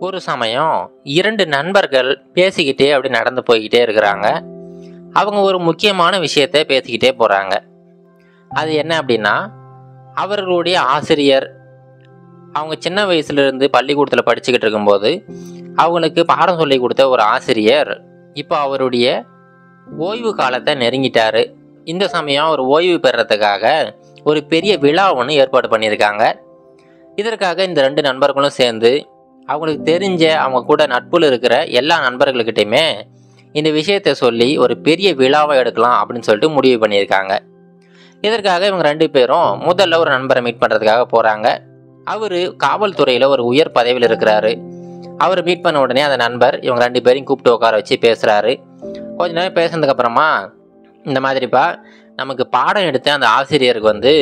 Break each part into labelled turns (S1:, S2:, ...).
S1: ஒரு சமயம் இரண்டு நண்பர்கள் பேசிக்கிட்டே அப்படி நடந்து போய்கிட்டே இருக்கிறாங்க அவங்க ஒரு முக்கியமான விஷயத்த பேசிக்கிட்டே போகிறாங்க அது என்ன அப்படின்னா அவர்களுடைய ஆசிரியர் அவங்க சின்ன வயசுலேருந்து பள்ளிக்கூடத்தில் படிச்சுக்கிட்டு இருக்கும்போது அவங்களுக்கு பாடம் சொல்லி கொடுத்த ஒரு ஆசிரியர் இப்போ அவருடைய ஓய்வு காலத்தை நெருங்கிட்டாரு இந்த சமயம் அவர் ஓய்வு பெறத்துக்காக ஒரு பெரிய விழா ஒன்று ஏற்பாடு பண்ணியிருக்காங்க இதற்காக இந்த ரெண்டு நண்பர்களும் சேர்ந்து அவங்களுக்கு தெரிஞ்ச அவங்க கூட நட்புல இருக்கிற எல்லா நண்பர்கள்கிட்டையுமே இந்த விஷயத்தை சொல்லி ஒரு பெரிய விழாவை எடுக்கலாம் அப்படின்னு சொல்லிட்டு முடிவு பண்ணியிருக்காங்க இதற்காக இவங்க ரெண்டு பேரும் முதல்ல ஒரு நண்பரை மீட் பண்ணுறதுக்காக போகிறாங்க அவர் காவல்துறையில் ஒரு உயர் பதவியில் இருக்கிறாரு அவர் மீட் பண்ண உடனே அந்த நண்பர் இவங்க ரெண்டு பேரையும் கூப்பிட்டு உட்கார வச்சு பேசுகிறாரு கொஞ்ச நேரம் பேசுனதுக்கப்புறமா இந்த மாதிரிப்பா நமக்கு பாடம் எடுத்த அந்த ஆசிரியருக்கு வந்து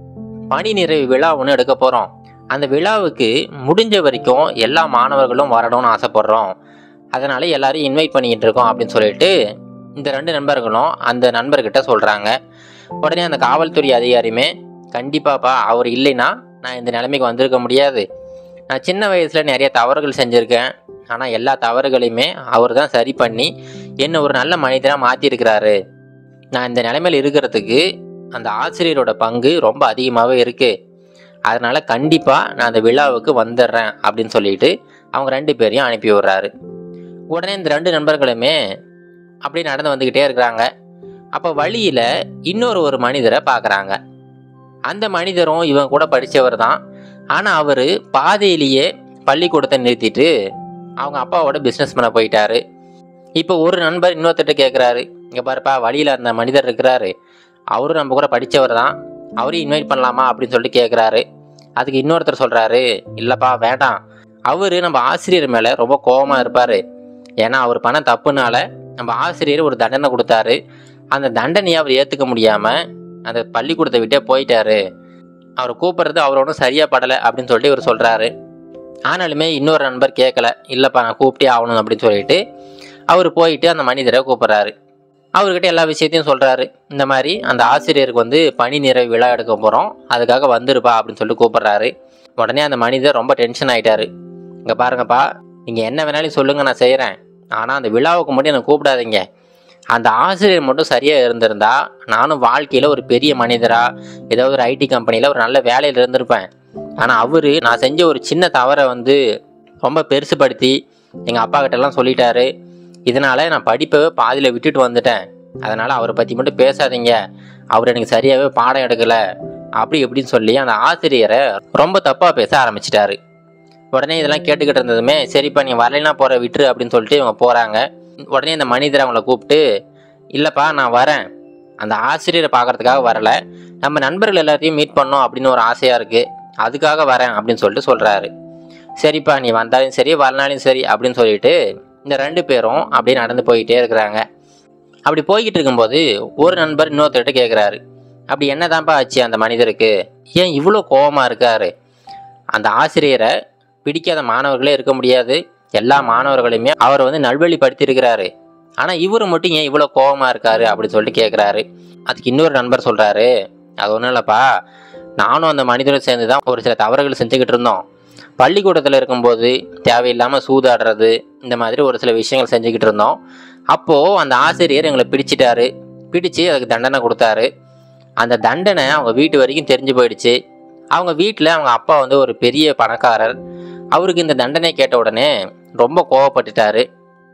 S1: பணி நிறைவு விழா ஒன்று எடுக்க போகிறோம் அந்த விழாவுக்கு முடிஞ்ச வரைக்கும் எல்லா மாணவர்களும் வரணும்னு ஆசைப்படுறோம் அதனால எல்லாரையும் இன்வைட் பண்ணிக்கிட்டு இருக்கோம் அப்படின்னு சொல்லிட்டு இந்த ரெண்டு நண்பர்களும் அந்த நண்பர்கிட்ட சொல்கிறாங்க உடனே அந்த காவல்துறை அதிகாரியுமே கண்டிப்பாப்பா அவர் இல்லைன்னா நான் இந்த நிலைமைக்கு வந்திருக்க முடியாது நான் சின்ன வயசில் நிறைய தவறுகள் செஞ்சுருக்கேன் ஆனால் எல்லா தவறுகளையுமே அவர் தான் சரி பண்ணி என்னை ஒரு நல்ல மனிதனாக மாற்றிருக்கிறாரு நான் இந்த நிலைமையில் இருக்கிறதுக்கு அந்த ஆசிரியரோட பங்கு ரொம்ப அதிகமாகவே இருக்குது அதனால் கண்டிப்பாக நான் அந்த விழாவுக்கு வந்துடுறேன் அப்படின்னு சொல்லிட்டு அவங்க ரெண்டு பேரையும் அனுப்பி விடுறாரு உடனே இந்த ரெண்டு நண்பர்களுமே அப்படி நடந்து வந்துக்கிட்டே இருக்கிறாங்க அப்போ வழியில் இன்னொரு ஒரு மனிதரை பார்க்குறாங்க அந்த மனிதரும் இவன் கூட படித்தவர் தான் ஆனால் அவர் பாதையிலேயே பள்ளிக்கூடத்தை நிறுத்திட்டு அவங்க அப்பாவோட பிஸ்னஸ் பண்ண போயிட்டாரு இப்போ ஒரு நண்பர் இன்னொருத்தட்ட கேட்குறாரு இங்கே பாருப்பா வழியில் அந்த மனிதர் இருக்கிறாரு அவரும் நம்ம கூட படித்தவர் தான் அவரையும் இன்வைட் பண்ணலாமா அப்படின்னு சொல்லிட்டு கேட்குறாரு அதுக்கு இன்னொருத்தர் சொல்கிறாரு இல்லைப்பா வேண்டாம் அவர் நம்ம ஆசிரியர் மேலே ரொம்ப கோபமாக இருப்பார் ஏன்னா அவர் பண்ண தப்புனால நம்ம ஆசிரியர் ஒரு தண்டனை கொடுத்தாரு அந்த தண்டனையை அவர் ஏற்றுக்க முடியாமல் அந்த பள்ளிக்கூடத்தை விட்டே போயிட்டாரு அவர் கூப்பிட்றது அவர் ஒன்றும் சரியாக படலை அப்படின்னு சொல்லிட்டு இவர் சொல்கிறாரு ஆனாலுமே இன்னொரு நண்பர் கேட்கல இல்லைப்பா நான் கூப்பிட்டே ஆகணும் அப்படின்னு சொல்லிட்டு அவர் போயிட்டு அந்த மனிதரை கூப்பிட்றாரு அவர்கிட்ட எல்லா விஷயத்தையும் சொல்கிறாரு இந்த மாதிரி அந்த ஆசிரியருக்கு வந்து பணி நிறைவு விழா எடுக்க போகிறோம் அதுக்காக வந்துருப்பா அப்படின்னு சொல்லிட்டு கூப்பிட்றாரு உடனே அந்த மனிதர் ரொம்ப டென்ஷன் ஆகிட்டாரு இங்கே பாருங்கப்பா நீங்கள் என்ன வேணாலும் சொல்லுங்கள் நான் செய்கிறேன் ஆனால் அந்த விழாவுக்கு மட்டும் என்னை கூப்பிடாதீங்க அந்த ஆசிரியர் மட்டும் சரியாக இருந்திருந்தா நானும் வாழ்க்கையில் ஒரு பெரிய மனிதராக ஏதாவது ஒரு ஐடி கம்பெனியில் ஒரு நல்ல வேலையில் இருந்திருப்பேன் ஆனால் அவர் நான் செஞ்ச ஒரு சின்ன தவறை வந்து ரொம்ப பெருசுப்படுத்தி எங்கள் அப்பா கிட்டலாம் சொல்லிட்டாரு இதனால் நான் படிப்பவே பாதியில் விட்டுட்டு வந்துட்டேன் அதனால் அவரை பற்றி மட்டும் பேசாதீங்க அவர் எனக்கு சரியாகவே பாடம் எடுக்கலை அப்படி இப்படின்னு சொல்லி அந்த ஆசிரியரை ரொம்ப தப்பாக பேச ஆரம்பிச்சிட்டாரு உடனே இதெல்லாம் கேட்டுக்கிட்டு இருந்ததுமே சரிப்பா நீ வரலைன்னா போகிற விட்டுரு அப்படின்னு சொல்லிட்டு இவங்க போகிறாங்க உடனே இந்த மனிதர் அவங்கள கூப்பிட்டு இல்லைப்பா நான் வரேன் அந்த ஆசிரியரை பார்க்கறதுக்காக வரல நம்ம நண்பர்கள் எல்லாத்தையும் மீட் பண்ணோம் அப்படின்னு ஒரு ஆசையாக இருக்குது அதுக்காக வரேன் அப்படின்னு சொல்லிட்டு சொல்கிறாரு சரிப்பா நீ வந்தாலும் சரி வரனாலும் சரி அப்படின்னு சொல்லிட்டு இந்த ரெண்டு பேரும் அப்படியே நடந்து போய்கிட்டே இருக்கிறாங்க அப்படி போய்கிட்டு இருக்கும்போது ஒரு நண்பர் இன்னொருத்தர்கிட்ட கேட்குறாரு அப்படி என்னதான்ப்பா ஆச்சு அந்த மனிதருக்கு ஏன் இவ்வளோ கோபமாக இருக்காரு அந்த ஆசிரியரை பிடிக்காத மாணவர்களே இருக்க முடியாது எல்லா மாணவர்களையுமே அவர் வந்து நல்வழிப்படுத்தியிருக்கிறாரு ஆனால் இவர் மட்டும் ஏன் இவ்வளோ கோபமாக இருக்காரு அப்படின்னு சொல்லிட்டு கேட்குறாரு அதுக்கு இன்னொரு நண்பர் சொல்கிறாரு அது ஒன்றும் இல்லைப்பா நானும் அந்த மனிதரும் சேர்ந்து தான் ஒரு சில தவறுகள் செஞ்சுக்கிட்டு இருந்தோம் பள்ளிக்கூடத்தில் இருக்கும்போது தேவையில்லாமல் சூதாடுறது இந்த மாதிரி ஒரு சில விஷயங்கள் செஞ்சுக்கிட்டு இருந்தோம் அப்போது அந்த ஆசிரியர் எங்களை பிடிச்சிட்டாரு பிடிச்சு அதுக்கு தண்டனை கொடுத்தாரு அந்த தண்டனை அவங்க வீட்டு வரைக்கும் தெரிஞ்சு போயிடுச்சு அவங்க வீட்டில் அவங்க அப்பா வந்து ஒரு பெரிய பணக்காரர் அவருக்கு இந்த தண்டனை கேட்ட உடனே ரொம்ப கோவப்பட்டுட்டாரு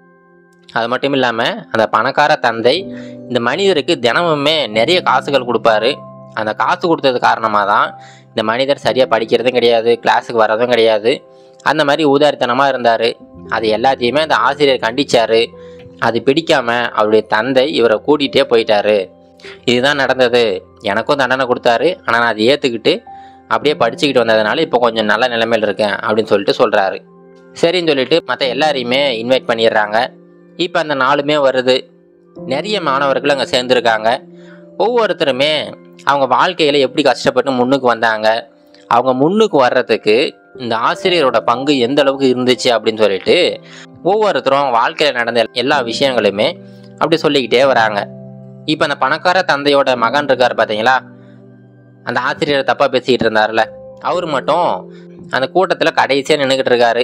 S1: அது மட்டும் இல்லாமல் அந்த பணக்கார தந்தை இந்த மனிதருக்கு தினமுமே நிறைய காசுகள் கொடுப்பாரு அந்த காசு கொடுத்தது காரணமாக தான் இந்த மனிதர் சரியாக படிக்கிறதும் கிடையாது கிளாஸுக்கு வர்றதும் கிடையாது அந்த மாதிரி ஊதாரித்தனமாக இருந்தார் அது எல்லாத்தையுமே அந்த ஆசிரியர் கண்டிச்சார் அது பிடிக்காம அவருடைய தந்தை இவரை கூட்டிகிட்டே போயிட்டாரு இதுதான் நடந்தது எனக்கும் தண்டனை கொடுத்தாரு ஆனால் நான் அதை ஏற்றுக்கிட்டு அப்படியே படிச்சுக்கிட்டு வந்ததுனால இப்போ கொஞ்சம் நல்ல நிலைமையில் இருக்கேன் அப்படின்னு சொல்லிட்டு சொல்கிறாரு சரின்னு சொல்லிட்டு மற்ற எல்லாரையுமே இன்வைட் பண்ணிடுறாங்க இப்போ அந்த நாளுமே வருது நிறைய மாணவர்கள் அங்கே சேர்ந்துருக்காங்க ஒவ்வொருத்தருமே அவங்க வாழ்க்கையில் எப்படி கஷ்டப்பட்டு முன்னுக்கு வந்தாங்க அவங்க முன்னுக்கு வர்றதுக்கு இந்த ஆசிரியரோட பங்கு எந்த அளவுக்கு இருந்துச்சு அப்படின்னு சொல்லிட்டு ஒவ்வொருத்தரும் வாழ்க்கையில் நடந்த எல்லா விஷயங்களுமே அப்படி சொல்லிக்கிட்டே வராங்க இப்போ அந்த பணக்கார தந்தையோட மகன் இருக்கார் பார்த்தீங்களா அந்த ஆசிரியர் தப்பாக பேசிக்கிட்டு இருந்தார்ல அவர் மட்டும் அந்த கூட்டத்தில் கடைசியாக நின்றுக்கிட்டு இருக்காரு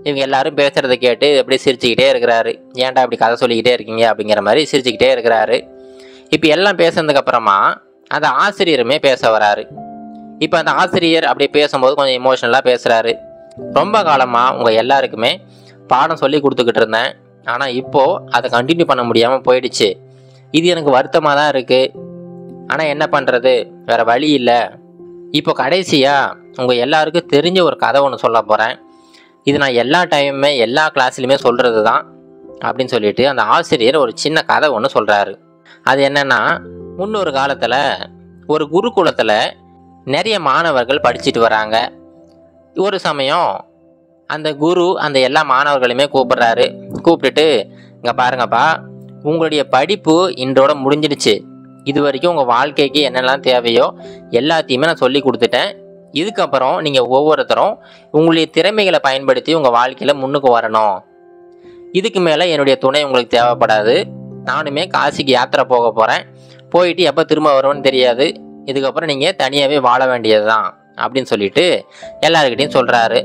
S1: இவங்க எல்லாரும் பேசுகிறத கேட்டு அப்படியே சிரிச்சுக்கிட்டே இருக்கிறாரு ஏன்டா இப்படி கதை சொல்லிக்கிட்டே இருக்கீங்க அப்படிங்கிற மாதிரி சிரிச்சுக்கிட்டே இருக்கிறாரு இப்போ எல்லாம் பேசுனதுக்கு அப்புறமா அந்த ஆசிரியருமே பேச வராரு இப்போ அந்த ஆசிரியர் அப்படியே பேசும்போது கொஞ்சம் எமோஷ்னலாக பேசுகிறாரு ரொம்ப காலமாக உங்கள் எல்லாருக்குமே பாடம் சொல்லி கொடுத்துக்கிட்டு இருந்தேன் ஆனால் இப்போது அதை கண்டினியூ பண்ண முடியாமல் போயிடுச்சு இது எனக்கு வருத்தமாக தான் இருக்குது ஆனால் என்ன பண்ணுறது வேறு வழி இல்லை இப்போ கடைசியாக உங்கள் எல்லாருக்கும் தெரிஞ்ச ஒரு கதை ஒன்று சொல்ல போகிறேன் இது நான் எல்லா டைமுமே எல்லா கிளாஸ்லையுமே சொல்கிறது தான் அப்படின்னு சொல்லிட்டு அந்த ஆசிரியர் ஒரு சின்ன கதை ஒன்று சொல்கிறாரு அது என்னன்னா முன்னொரு காலத்தில் ஒரு குருகுலத்தில் நிறைய மாணவர்கள் படிச்சுட்டு வராங்க ஒரு சமயம் அந்த குரு அந்த எல்லா மாணவர்களையுமே கூப்பிடுறாரு கூப்பிட்டுட்டு இங்கே பாருங்கப்பா உங்களுடைய படிப்பு இன்றோட முடிஞ்சிடுச்சு இது வரைக்கும் உங்கள் வாழ்க்கைக்கு என்னெல்லாம் தேவையோ எல்லாத்தையுமே நான் சொல்லி கொடுத்துட்டேன் இதுக்கப்புறம் நீங்கள் ஒவ்வொருத்தரும் உங்களுடைய திறமைகளை பயன்படுத்தி உங்கள் வாழ்க்கையில் முன்னுக்கு வரணும் இதுக்கு மேலே என்னுடைய துணை உங்களுக்கு தேவைப்படாது நானுமே காசிக்கு யாத்திரை போக போகிறேன் போயிட்டு எப்போ திரும்ப வருவேன்னு தெரியாது இதுக்கப்புறம் நீங்கள் தனியாகவே வாழ வேண்டியது தான் அப்படின்னு சொல்லிட்டு எல்லாருக்கிட்டையும் சொல்கிறாரு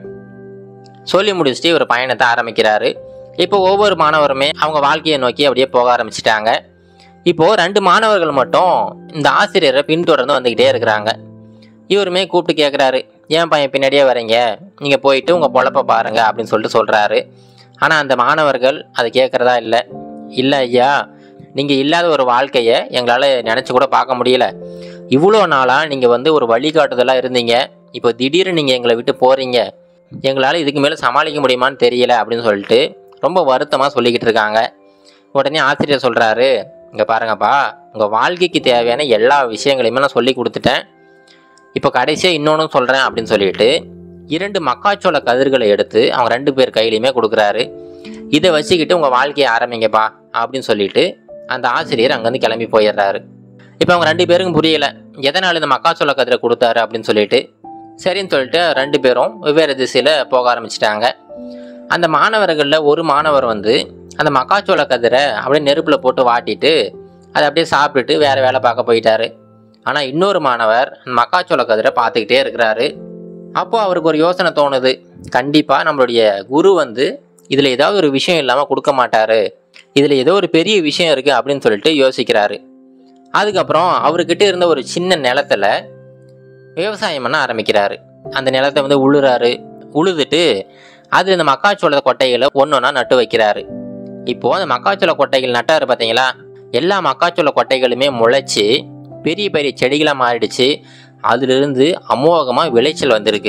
S1: சொல்லி முடிச்சுட்டு ஒரு பயணத்தை ஆரம்பிக்கிறாரு இப்போ ஒவ்வொரு மாணவருமே அவங்க வாழ்க்கையை நோக்கி அப்படியே போக ஆரம்பிச்சிட்டாங்க இப்போது ரெண்டு மாணவர்கள் மட்டும் இந்த ஆசிரியரை பின்தொடர்ந்து வந்துக்கிட்டே இருக்கிறாங்க இவருமே கூப்பிட்டு கேட்குறாரு ஏன் பையன் பின்னாடியே வரீங்க நீங்கள் போயிட்டு உங்கள் பொழப்ப பாருங்க அப்படின்னு சொல்லிட்டு சொல்கிறாரு ஆனால் அந்த மாணவர்கள் அதை கேட்குறதா இல்லை இல்லை ஐயா நீங்கள் இல்லாத ஒரு வாழ்க்கையை எங்களால் நினச்சி கூட பார்க்க முடியல இவ்வளோ நாளாக நீங்கள் வந்து ஒரு வழிகாட்டுதலாக இருந்தீங்க இப்போ திடீர்னு நீங்கள் எங்களை விட்டு போகிறீங்க எங்களால் இதுக்கு மேலே சமாளிக்க முடியுமான்னு தெரியல அப்படின்னு சொல்லிட்டு ரொம்ப வருத்தமாக சொல்லிக்கிட்டு இருக்காங்க உடனே ஆசிரியர் சொல்கிறாரு இங்கே பாருங்கப்பா உங்கள் வாழ்க்கைக்கு தேவையான எல்லா விஷயங்களையுமே நான் சொல்லி கொடுத்துட்டேன் இப்போ கடைசியாக இன்னொன்று சொல்கிறேன் அப்படின்னு சொல்லிட்டு இரண்டு மக்காச்சோள கதிர்களை எடுத்து அவங்க ரெண்டு பேர் கையிலையுமே கொடுக்குறாரு இதை வச்சுக்கிட்டு உங்கள் வாழ்க்கையை ஆரம்பிங்கப்பா அப்படின்னு சொல்லிட்டு அந்த ஆசிரியர் அங்கேருந்து கிளம்பி போயிடுறாரு இப்போ அவங்க ரெண்டு பேருக்கும் புரியல எதனால் இந்த மக்காச்சோள கதிரை கொடுத்தாரு அப்படின்னு சொல்லிட்டு சரின்னு சொல்லிட்டு ரெண்டு பேரும் வெவ்வேறு திசையில் போக ஆரம்பிச்சிட்டாங்க அந்த மாணவர்களில் ஒரு மாணவர் வந்து அந்த மக்காச்சோள கதிரை அப்படியே நெருப்பில் போட்டு வாட்டிட்டு அதை அப்படியே சாப்பிட்டுட்டு வேறு வேலை பார்க்க போயிட்டாரு ஆனால் இன்னொரு மாணவர் அந்த மக்காச்சோள கதிரை பார்த்துக்கிட்டே இருக்கிறாரு அப்போ அவருக்கு ஒரு யோசனை தோணுது கண்டிப்பாக நம்மளுடைய குரு வந்து இதில் ஏதாவது ஒரு விஷயம் இல்லாமல் கொடுக்க மாட்டாரு இதில் ஏதோ ஒரு பெரிய விஷயம் இருக்குது அப்படின்னு சொல்லிட்டு யோசிக்கிறாரு அதுக்கப்புறம் அவர்கிட்ட இருந்த ஒரு சின்ன நிலத்துல விவசாயம் பண்ண ஆரம்பிக்கிறாரு அந்த நிலத்தை வந்து உழுறாரு உழுதுட்டு அது இந்த மக்காச்சோள கொட்டைகளை ஒன்று ஒன்றா நட்டு வைக்கிறாரு இப்போ அந்த மக்காச்சோள கொட்டைகள் நட்டாரு பார்த்தீங்களா எல்லா மக்காச்சோள கொட்டைகளுமே முளைச்சி பெரிய பெரிய செடிகளாக மாறிடுச்சு அதிலிருந்து அமோகமாக விளைச்சல் வந்திருக்கு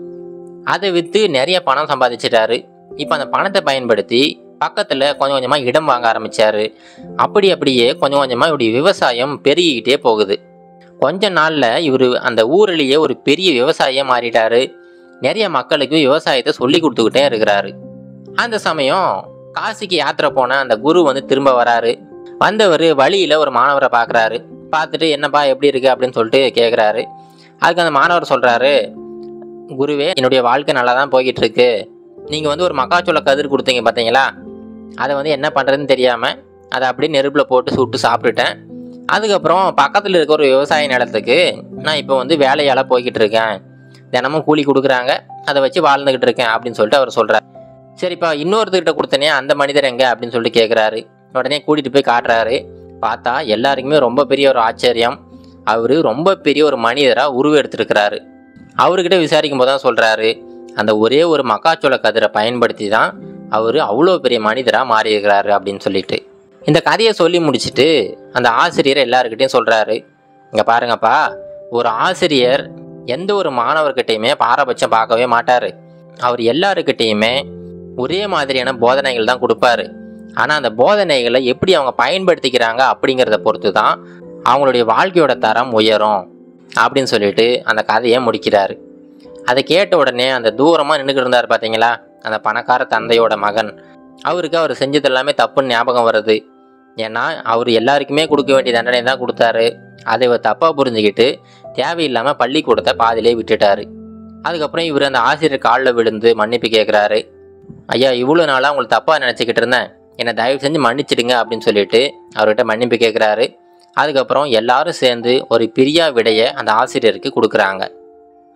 S1: அதை விற்று நிறைய பணம் சம்பாதிச்சிட்டாரு இப்போ அந்த பணத்தை பயன்படுத்தி பக்கத்தில் கொஞ்சம் கொஞ்சமாக இடம் வாங்க ஆரம்பிச்சாரு அப்படி அப்படியே கொஞ்சம் கொஞ்சமாக இப்படி விவசாயம் பெருகிக்கிட்டே போகுது கொஞ்ச நாளில் இவர் அந்த ஊரிலேயே ஒரு பெரிய விவசாயியாக மாறிட்டாரு நிறைய மக்களுக்கு விவசாயத்தை சொல்லி கொடுத்துக்கிட்டே இருக்கிறாரு அந்த சமயம் காசிக்கு யாத்திரை போன அந்த குரு வந்து திரும்ப வராரு வந்தவர் வழியில் ஒரு மாணவரை பார்க்குறாரு பார்த்துட்டு என்னப்பா எப்படி இருக்கு அப்படின்னு சொல்லிட்டு கேட்குறாரு அதுக்கு அந்த மாணவர் சொல்கிறாரு குருவே என்னுடைய வாழ்க்கை நல்லா தான் போய்கிட்டு இருக்கு நீங்கள் வந்து ஒரு மக்காச்சோள கதிர் கொடுத்தீங்க பார்த்தீங்களா அதை வந்து என்ன பண்ணுறதுன்னு தெரியாமல் அதை அப்படியே நெருப்பில் போட்டு சுட்டு சாப்பிட்டுட்டேன் அதுக்கப்புறம் பக்கத்தில் இருக்க ஒரு விவசாய நிலத்துக்கு நான் இப்போ வந்து வேலையால் போய்கிட்டு இருக்கேன் தினமும் கூலி கொடுக்குறாங்க அதை வச்சு வாழ்ந்துக்கிட்டு இருக்கேன் அப்படின்னு சொல்லிட்டு அவர் சொல்கிறார் சரிப்பா இன்னொருத்தர்கிட்ட கொடுத்தனே அந்த மனிதர் எங்கே அப்படின்னு சொல்லிட்டு கேட்குறாரு உடனே கூட்டிகிட்டு போய் காட்டுறாரு பார்த்தா எல்லாருக்குமே ரொம்ப பெரிய ஒரு ஆச்சரியம் அவர் ரொம்ப பெரிய ஒரு மனிதராக உருவெடுத்திருக்கிறாரு அவர்கிட்ட விசாரிக்கும் போது தான் சொல்கிறாரு அந்த ஒரே ஒரு மக்காச்சோள கதிரை பயன்படுத்தி தான் அவர் அவ்வளோ பெரிய மனிதராக மாறியிருக்கிறாரு அப்படின்னு சொல்லிட்டு இந்த கதையை சொல்லி முடிச்சுட்டு அந்த ஆசிரியர் எல்லாருக்கிட்டையும் சொல்கிறாரு இங்கே பாருங்கப்பா ஒரு ஆசிரியர் எந்த ஒரு மாணவர்கிட்டையுமே பாரபட்சம் பார்க்கவே மாட்டார் அவர் எல்லாருக்கிட்டேயுமே ஒரே மாதிரியான போதனைகள் தான் கொடுப்பாரு ஆனால் அந்த போதனைகளை எப்படி அவங்க பயன்படுத்திக்கிறாங்க அப்படிங்கிறத பொறுத்து தான் அவங்களுடைய வாழ்க்கையோட தரம் உயரும் அப்படின்னு சொல்லிட்டு அந்த கதையை முடிக்கிறாரு அதை கேட்ட உடனே அந்த தூரமாக நின்றுக்கிட்டு இருந்தார் பார்த்தீங்களா அந்த பணக்கார தந்தையோட மகன் அவருக்கு அவர் செஞ்சது எல்லாமே தப்புன்னு ஞாபகம் வருது ஏன்னா அவர் எல்லாருக்குமே கொடுக்க வேண்டிய தண்டனை தான் கொடுத்தாரு அதை இவர் தப்பாக புரிஞ்சுக்கிட்டு தேவையில்லாமல் பள்ளிக்கூடத்தை பாதியிலே விட்டுட்டாரு அதுக்கப்புறம் இவர் அந்த ஆசிரியர் காலில் விழுந்து மன்னிப்பு கேட்குறாரு ஐயா இவ்வளோ நாளாக உங்களுக்கு தப்பாக நினச்சிக்கிட்டு இருந்தேன் என்னை தயவு செஞ்சு மன்னிச்சிடுங்க அப்படின்னு சொல்லிட்டு அவர்கிட்ட மன்னிப்பு கேட்குறாரு அதுக்கப்புறம் எல்லாரும் சேர்ந்து ஒரு பிரியா விடையை அந்த ஆசிரியருக்கு கொடுக்குறாங்க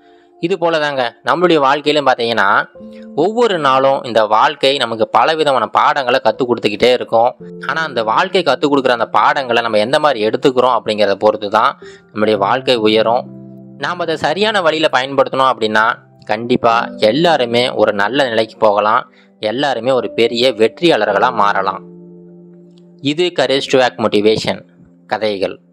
S1: இது போல தாங்க நம்மளுடைய வாழ்க்கையிலும் பார்த்தீங்கன்னா ஒவ்வொரு நாளும் இந்த வாழ்க்கை நமக்கு பலவிதமான பாடங்களை கற்றுக் கொடுத்துக்கிட்டே இருக்கும் ஆனால் அந்த வாழ்க்கை கற்றுக் கொடுக்குற அந்த பாடங்களை நம்ம எந்த மாதிரி எடுத்துக்கிறோம் அப்படிங்கிறத பொறுத்து தான் நம்முடைய வாழ்க்கை உயரும் நாம் அதை சரியான வழியில் பயன்படுத்தணும் அப்படின்னா கண்டிப்பாக எல்லாருமே ஒரு நல்ல நிலைக்கு போகலாம் எல்லாருமே ஒரு பெரிய வெற்றியாளர்களாக மாறலாம் இது கரேஜ் டு ஆக் மோட்டிவேஷன் கதைகள்